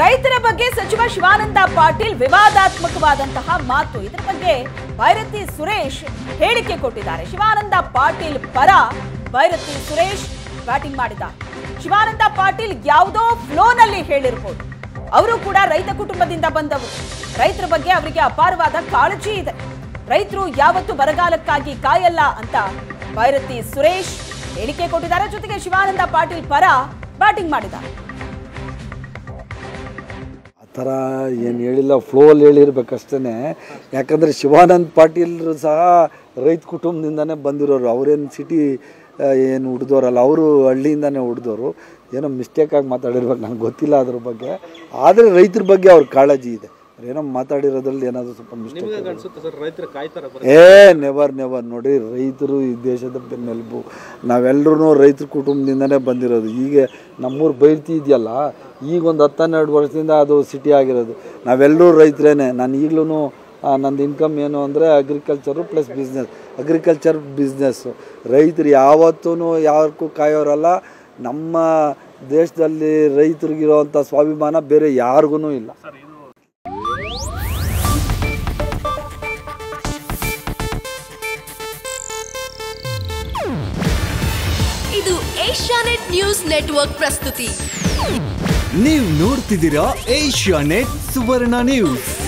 ರೈತರ ಬಗ್ಗೆ ಸಚಿವ ಶಿವಾನಂದ ಪಾಟೀಲ್ ವಿವಾದಾತ್ಮಕವಾದಂತಹ ಮಾತು ಇದರ ಬಗ್ಗೆ ಭೈರತಿ ಸುರೇಶ್ ಹೇಳಿಕೆ ಕೊಟ್ಟಿದ್ದಾರೆ ಶಿವಾನಂದ ಪಾಟೀಲ್ ಪರ ಭೈರತಿ ಸುರೇಶ್ ಬ್ಯಾಟಿಂಗ್ ಮಾಡಿದ್ದಾರೆ ಶಿವಾನಂದ ಪಾಟೀಲ್ ಯಾವುದೋ ಫ್ಲೋನಲ್ಲಿ ಹೇಳಿರ್ಬೋದು ಅವರು ಕೂಡ ರೈತ ಕುಟುಂಬದಿಂದ ಬಂದವರು ರೈತರ ಬಗ್ಗೆ ಅವರಿಗೆ ಅಪಾರವಾದ ಕಾಳಜಿ ಇದೆ ರೈತರು ಯಾವತ್ತು ಬರಗಾಲಕ್ಕಾಗಿ ಕಾಯಲ್ಲ ಅಂತ ಭೈರತಿ ಸುರೇಶ್ ಹೇಳಿಕೆ ಕೊಟ್ಟಿದ್ದಾರೆ ಜೊತೆಗೆ ಶಿವಾನಂದ ಪಾಟೀಲ್ ಪರ ಬ್ಯಾಟಿಂಗ್ ಮಾಡಿದ್ದಾರೆ ಆ ಥರ ಏನು ಹೇಳಿಲ್ಲ ಫ್ಲೋಲ್ಲಿ ಹೇಳಿರ್ಬೇಕಷ್ಟೇ ಯಾಕಂದರೆ ಶಿವಾನಂದ್ ಪಾಟೀಲ್ರು ಸಹ ರೈತ ಕುಟುಂಬದಿಂದನೇ ಬಂದಿರೋರು ಅವರೇನು ಸಿಟಿ ಏನು ಹುಡ್ದೋರಲ್ಲ ಅವರು ಹಳ್ಳಿಯಿಂದನೇ ಹುಡ್ದೋರು ಏನೋ ಮಿಸ್ಟೇಕಾಗಿ ಮಾತಾಡಿರ್ಬೇಕು ನನಗೆ ಗೊತ್ತಿಲ್ಲ ಅದ್ರ ಬಗ್ಗೆ ಆದರೆ ರೈತರ ಬಗ್ಗೆ ಅವ್ರ ಕಾಳಜಿ ಇದೆ ಏನೋ ಮಾತಾಡಿರೋದ್ರಲ್ಲಿ ಏನಾದರೂ ಸ್ವಲ್ಪ ಮಿಸ್ಟೇಕ್ ಅನ್ಸುತ್ತೆ ಸರ್ ರೈತರು ಕಾಯ್ತಾರ ಏ ನೆವರ್ ನೆವರ್ ನೋಡಿ ರೈತರು ಈ ದೇಶದ ಬೆನ್ನೆಲುಬು ನಾವೆಲ್ಲರೂ ರೈತರ ಕುಟುಂಬದಿಂದನೇ ಬಂದಿರೋದು ಈಗ ನಮ್ಮೂರು ಬೈರ್ತಿ ಇದೆಯಲ್ಲ ಈಗ ಒಂದು ಹತ್ತು ಹನ್ನೆರಡು ವರ್ಷದಿಂದ ಅದು ಸಿಟಿ ಆಗಿರೋದು ನಾವೆಲ್ಲರೂ ರೈತರೇನೆ ನಾನು ಈಗಲೂ ನಂದು ಇನ್ಕಮ್ ಏನು ಅಂದರೆ agriculture plus business agriculture business ರೈತರು ಯಾವತ್ತೂ ಯಾವಕ್ಕೂ ಕಾಯೋರಲ್ಲ ನಮ್ಮ ದೇಶದಲ್ಲಿ ರೈತರಿಗಿರೋವಂಥ ಸ್ವಾಭಿಮಾನ ಬೇರೆ ಯಾರಿಗೂ ಇಲ್ಲ ಇದು ಏಷ್ಯಾನೆಟ್ ನ್ಯೂಸ್ ನೆಟ್ವರ್ಕ್ ಪ್ರಸ್ತುತಿ ನೀವು ನೋಡ್ತಿದ್ದೀರಾ ಏಷ್ಯಾ ನೆಟ್ ಸುವರ್ಣ ನ್ಯೂಸ್